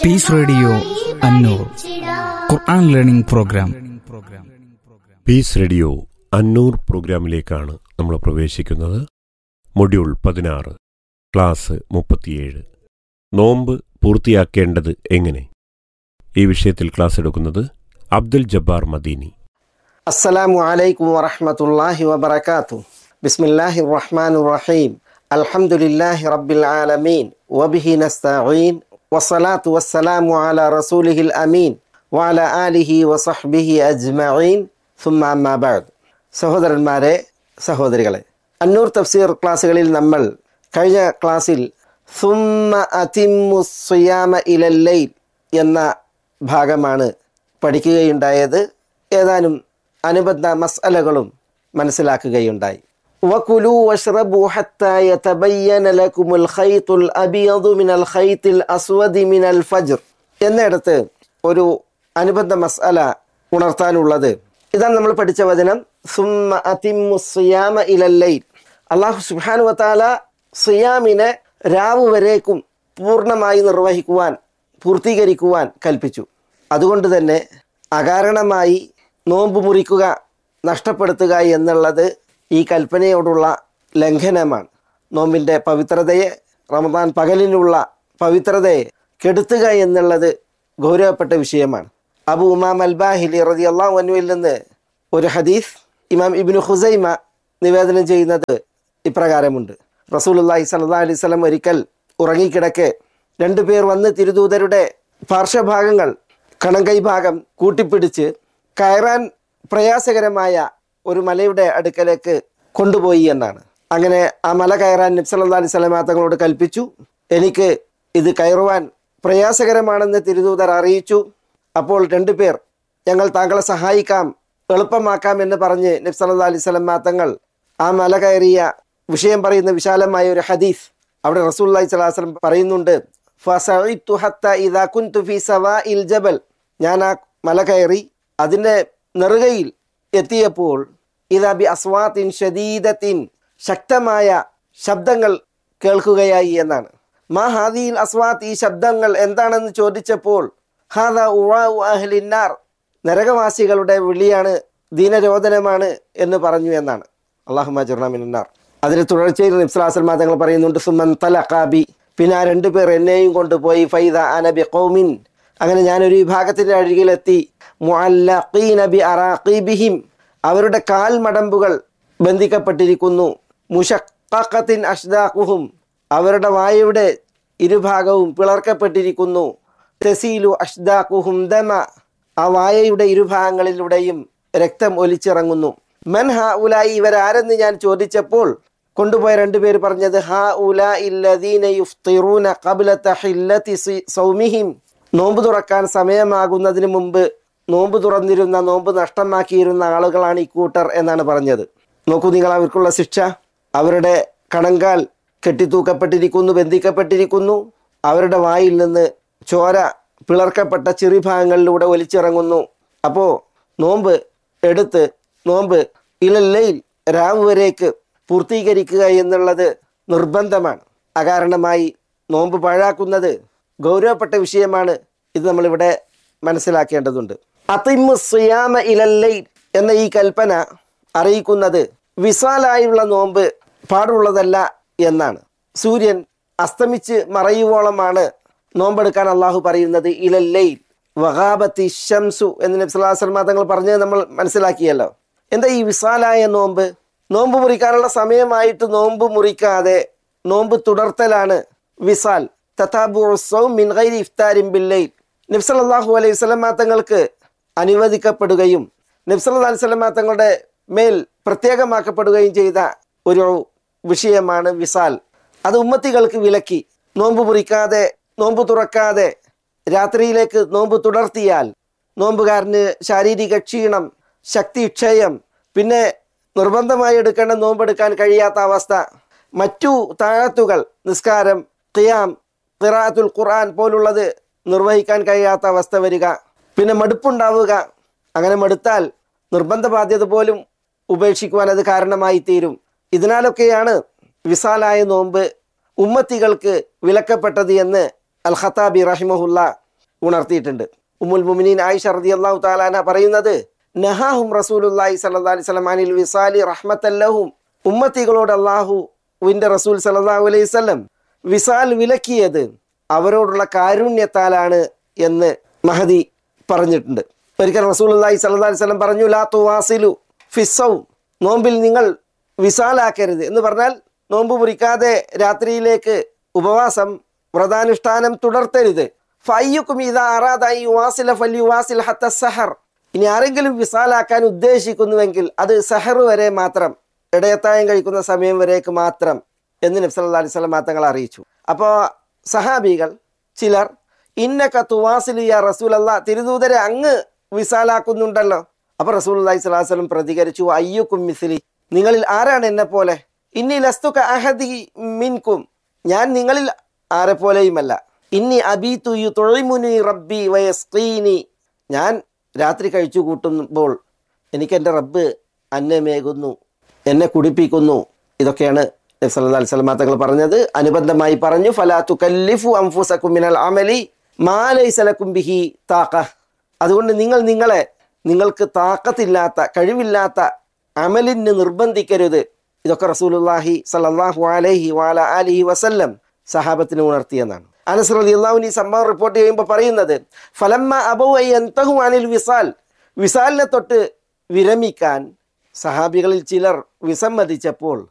piece radio Annoor Quran learning programme peace radio Annoor പ്രോഗ്രാമിലേക്കാണ് നമ്മൾ പ്രവേശിക്കുന്നത് മൊഡ്യൂൾ പതിനാറ് ക്ലാസ് മുപ്പത്തിയേഴ് നോമ്പ് പൂർത്തിയാക്കേണ്ടത് എങ്ങനെ ഈ വിഷയത്തിൽ ക്ലാസ് എടുക്കുന്നത് അബ്ദുൽ ജബ്ബാർ മദീനി السلام عليكم ورحمة الله وبركاته بسم الله الرحمن الرحيم الحمد لله رب العالمين وبه نستعين والصلاة والسلام على رسوله الأمين وعلى آله وصحبه أجمعين ثم أما بعد സഹോദരന്മാരെ സഹോദരികളെ അന്നൂർ തഫ്സീർ ക്ലാസ്സുകളിൽ നമ്മൾ കഴിഞ്ഞ ക്ലാസ്സിൽ സുമ്മ അതിമു സുയാമ ഇലല്ലൈൽ എന്ന ഭാഗമാണ് പഠിക്കുകയുണ്ടായത് ഏതാനും അനുബന്ധ മസ്അലകളും മനസ്സിലാക്കുകയുണ്ടായി وكلوا واشربوا حتى يتبين لكم الخيط الأبيض من الخيط الأسود من الفجر എന്നിടത്ത് ഒരു അനുബന്ധ മസ്അല ഉണർത്താനുള്ളത് ഇതാണ് നമ്മൾ പഠിച്ച വചനം സുമ്മ അതിമു സിയാമ ഇലല്ലൈൽ അള്ളാഹു സുബ്ഹാനു വതാല സിയാമിനെ രാവ് വരേക്കും പൂർണ്ണമായി നിർവഹിക്കുവാൻ പൂർത്തീകരിക്കുവാൻ കൽപ്പിച്ചു അതുകൊണ്ട് തന്നെ അകാരണമായി നോമ്പ് മുറിക്കുക നഷ്ടപ്പെടുത്തുക എന്നുള്ളത് ഈ കൽപ്പനയോടുള്ള ലംഘനമാണ് നോമ്പിൻ്റെ പവിത്രതയെ റമദാൻ പകലിനുള്ള പവിത്രതയെ കെടുത്തുക എന്നുള്ളത് ഗൗരവപ്പെട്ട വിഷയമാണ് അബു ഉമാം അൽബാഹിലി റതി അള്ളാഹു അനുവിൽ നിന്ന് ഒരു ഹദീസ് ഇമാം ഇബിനു ഹുസൈമ നിവേദനം ചെയ്യുന്നത് ഇപ്രകാരമുണ്ട് റസൂലുല്ലാഹി സല്ലാ അലൈഹി സ്വലം ഒരിക്കൽ ഉറങ്ങിക്കിടക്കെ രണ്ടുപേർ വന്ന് തിരുദൂതരുടെ പാർശ്വഭാഗങ്ങൾ കണങ്കൈ ഭാഗം കൂട്ടിപ്പിടിച്ച് കയറാൻ പ്രയാസകരമായ ഒരു മലയുടെ അടുക്കലേക്ക് കൊണ്ടുപോയി എന്നാണ് അങ്ങനെ ആ മല കയറാൻ നബ്സല്ലാ അലൈഹി സ്വലമ തങ്ങളോട് കൽപ്പിച്ചു എനിക്ക് ഇത് കയറുവാൻ പ്രയാസകരമാണെന്ന് തിരുദൂതർ അറിയിച്ചു അപ്പോൾ രണ്ടുപേർ ഞങ്ങൾ താങ്കളെ സഹായിക്കാം എളുപ്പമാക്കാം എന്ന് പറഞ്ഞ് നബ്സല്ലാ അലൈഹി സ്വലമ തങ്ങൾ ആ മല കയറിയ വിഷയം പറയുന്ന വിശാലമായ ഒരു ഹദീസ് അവിടെ റസൂല്ലി സ്വലാസ്ലം പറയുന്നുണ്ട് ഫസഇത്തു ഹത്ത ഇദാ കുൻതു ഫി സവാഇൽ ജബൽ ഞാൻ ആ മല കയറി അതിൻ്റെ നെറുകയിൽ എത്തിയപ്പോൾ ഇതാ ബി അസ്വാത്തിൻ ഷദീദത്തിൻ ശക്തമായ ശബ്ദങ്ങൾ കേൾക്കുകയായി എന്നാണ് മാ ഹാദിയിൽ അസ്വാത്ത് ഈ ശബ്ദങ്ങൾ എന്താണെന്ന് ചോദിച്ചപ്പോൾ ഹാദ ഉവാഉ അഹ്ലിന്നാർ നരകവാസികളുടെ വിളിയാണ് ദീനരോധനമാണ് എന്ന് പറഞ്ഞു എന്നാണ് അള്ളാഹു മജുർണമിനാർ അതിന് തുടർച്ചയിൽ നിബ്സലാസൽ മാതങ്ങൾ പറയുന്നുണ്ട് സുമൻ തലഖാബി പിന്നെ ആ രണ്ടുപേർ എന്നെയും കൊണ്ടുപോയി ഫൈദ അനബി കൗമിൻ അങ്ങനെ ഞാനൊരു വിഭാഗത്തിൻ്റെ അരികിലെത്തി ബി അറാഖീബിഹിം അവരുടെ കാൽ മടമ്പുകൾ ബന്ധിക്കപ്പെട്ടിരിക്കുന്നു മുഷക്കത്തിൻ അഷ്ദാഖുഹും അവരുടെ വായയുടെ ഇരുഭാഗവും പിളർക്കപ്പെട്ടിരിക്കുന്നു തെസീലു അഷ്ദാഖുഹും ദമ ആ വായയുടെ ഇരുഭാഗങ്ങളിലൂടെയും രക്തം ഒലിച്ചിറങ്ങുന്നു മൻ ഹ ഉലായി ഇവരാരെന്ന് ഞാൻ ചോദിച്ചപ്പോൾ കൊണ്ടുപോയ രണ്ടുപേർ പറഞ്ഞത് ഹാ ഉല ഇല്ലദീന യുഫ്തിറൂന ഖബ്ല തഹില്ലതി സൗമിഹിം നോമ്പ് തുറക്കാൻ സമയമാകുന്നതിന് മുമ്പ് നോമ്പ് തുറന്നിരുന്ന നോമ്പ് നഷ്ടമാക്കിയിരുന്ന ആളുകളാണ് ഈ കൂട്ടർ എന്നാണ് പറഞ്ഞത് നോക്കൂ നിങ്ങൾ അവർക്കുള്ള ശിക്ഷ അവരുടെ കണങ്കാൽ കെട്ടിത്തൂക്കപ്പെട്ടിരിക്കുന്നു ബന്ധിക്കപ്പെട്ടിരിക്കുന്നു അവരുടെ വായിൽ നിന്ന് ചോര പിളർക്കപ്പെട്ട ചെറിഭാഗങ്ങളിലൂടെ ഒലിച്ചിറങ്ങുന്നു അപ്പോൾ നോമ്പ് എടുത്ത് നോമ്പ് ഇലല്ലയിൽ രാവ് വരേക്ക് പൂർത്തീകരിക്കുക എന്നുള്ളത് നിർബന്ധമാണ് അകാരണമായി നോമ്പ് പാഴാക്കുന്നത് ഗൗരവപ്പെട്ട വിഷയമാണ് ഇത് നമ്മളിവിടെ മനസ്സിലാക്കേണ്ടതുണ്ട് അതിമു സിയാമ ഇലല്ലൈൽ എന്ന ഈ കൽപ്പന അറിയിക്കുന്നത് വിസാലായുള്ള നോമ്പ് പാടുള്ളതല്ല എന്നാണ് സൂര്യൻ അസ്തമിച്ച് മറയുവോളമാണ് നോമ്പെടുക്കാൻ അള്ളാഹു പറയുന്നത് ഇലല്ലൈൽ വഹാബത്തി ഷംസു എന്ന് നബ്സലാസ്ലം തങ്ങൾ പറഞ്ഞത് നമ്മൾ മനസ്സിലാക്കിയല്ലോ എന്താ ഈ വിസാലായ നോമ്പ് നോമ്പ് മുറിക്കാനുള്ള സമയമായിട്ട് നോമ്പ് മുറിക്കാതെ നോമ്പ് തുടർത്തലാണ് വിസാൽ തഥാബുസവും മിൻഗൈരി ഇഫ്താരിൻ ബില്ലൈൽ നബ്സല്ലാഹു അലൈഹി സ്വലമാ തങ്ങൾക്ക് അനുവദിക്കപ്പെടുകയും നബ്സല്ലാ അലൈഹി സ്വലമാ തങ്ങളുടെ മേൽ പ്രത്യേകമാക്കപ്പെടുകയും ചെയ്ത ഒരു വിഷയമാണ് വിസാൽ അത് ഉമ്മത്തികൾക്ക് വിലക്കി നോമ്പ് മുറിക്കാതെ നോമ്പ് തുറക്കാതെ രാത്രിയിലേക്ക് നോമ്പ് തുടർത്തിയാൽ നോമ്പുകാരന് ശാരീരിക ക്ഷീണം ശക്തി ക്ഷയം പിന്നെ നിർബന്ധമായി എടുക്കേണ്ട നോമ്പെടുക്കാൻ കഴിയാത്ത അവസ്ഥ മറ്റു താഴത്തുകൾ നിസ്കാരം ഖിയാം ഖിറാത്തുൽ ഖുർആൻ പോലുള്ളത് നിർവഹിക്കാൻ കഴിയാത്ത അവസ്ഥ വരിക പിന്നെ മടുപ്പുണ്ടാവുക അങ്ങനെ മടുത്താൽ നിർബന്ധ ബാധ്യത പോലും ഉപേക്ഷിക്കുവാൻ അത് കാരണമായി തീരും ഇതിനാലൊക്കെയാണ് വിസാലായ നോമ്പ് ഉമ്മത്തികൾക്ക് വിലക്കപ്പെട്ടത് എന്ന് അൽ ഖത്താബി റഹിമഹുല്ല ഉണർത്തിയിട്ടുണ്ട് ഉമ്മുൽ മുമിനീൻ ആയിഷ റളിയല്ലാഹു താലാന പറയുന്നത് നഹാഹും റസൂലുല്ലാഹി സല്ലല്ലാഹു അലൈഹി വസല്ലം അനിൽ വിസാലി റഹ്മത്തല്ലഹും ഉമ്മത്തികളോട് അള്ളാഹുവിൻ്റെ റസൂൽ സല്ലല്ലാഹു അലൈഹി വസല്ലം വിസാൽ വിലക്കിയത് അവരോടുള്ള കാരുണ്യത്താലാണ് എന്ന് മഹദി പറഞ്ഞിട്ടുണ്ട് ഒരിക്കൽ റസൂലുള്ളാഹി സല്ലല്ലാഹു അലൈഹി വസല്ലം പറഞ്ഞു ലാ തുവാസിലു ഫിസ്സൗ നോമ്പിൽ നിങ്ങൾ വിസാലാക്കരുത് എന്ന് പറഞ്ഞാൽ നോമ്പ് മുറിക്കാതെ രാത്രിയിലേക്ക് ഉപവാസം വ്രതാനുഷ്ഠാനം തുടർത്തരുത് ഫയ്യുക്കും ഇതാ അറാദായി വാസില ഫല്യു വാസിൽ ഹത്ത സഹർ ഇനി ആരെങ്കിലും വിസാലാക്കാൻ ഉദ്ദേശിക്കുന്നുവെങ്കിൽ അത് സഹർ വരെ മാത്രം ഇടയത്തായം കഴിക്കുന്ന സമയം വരേക്ക് മാത്രം എന്ന് നബ്സല്ലാ അലൈഹി സ്വലം തങ്ങൾ അറിയിച്ചു അപ്പോൾ സഹാബികൾ ചിലർ ഇന്നക തുവാസിലു യാ റസൂൽ അല്ല തിരുദൂതരെ അങ്ങ് വിസാലാക്കുന്നുണ്ടല്ലോ അപ്പോൾ റസൂൽ അള്ളഹി സ്വലാഹു വസ്ലം പ്രതികരിച്ചു അയ്യുക്കും മിസിലി നിങ്ങളിൽ ആരാണ് എന്നെ പോലെ ഇന്നി ലസ്തുക അഹദി മിൻകും ഞാൻ നിങ്ങളിൽ ആരെ പോലെയുമല്ല ഇന്നി അബീതു യു തൊഴിമുനി റബ്ബി വയസ്കീനി ഞാൻ രാത്രി കഴിച്ചു കൂട്ടുമ്പോൾ എനിക്ക് എൻ്റെ റബ്ബ് അന്നമേകുന്നു എന്നെ കുടിപ്പിക്കുന്നു ഇതൊക്കെയാണ് സല്ലല്ലാഹു അലൈഹി വസല്ലം തങ്ങൾ പറഞ്ഞത് അനുബന്ധമായി പറഞ്ഞു ഫലാത്തു കല്ലിഫു അംഫുസക്കും മിനൽ അമലി മാലൈസലക്കും ബിഹി താക്ക അതുകൊണ്ട് നിങ്ങൾ നിങ്ങളെ നിങ്ങൾക്ക് താക്കത്തില്ലാത്ത കഴിവില്ലാത്ത അമലിന് നിർബന്ധിക്കരുത് ഇതൊക്കെ റസൂലുള്ളാഹി സല്ലല്ലാഹു അലൈഹി വാല അലിഹി വസല്ലം സഹാബത്തിന് ഉണർത്തിയെന്നാണ് അനസ് റളിയല്ലാഹു ഈ സംഭവം റിപ്പോർട്ട് ചെയ്യുമ്പോൾ പറയുന്നത് ഫലമ്മ അബൗ അൻതഹു അനിൽ വിസാൽ വിസാലിനെ തൊട്ട് വിരമിക്കാൻ സഹാബികളിൽ ചിലർ വിസമ്മതിച്ചപ്പോൾ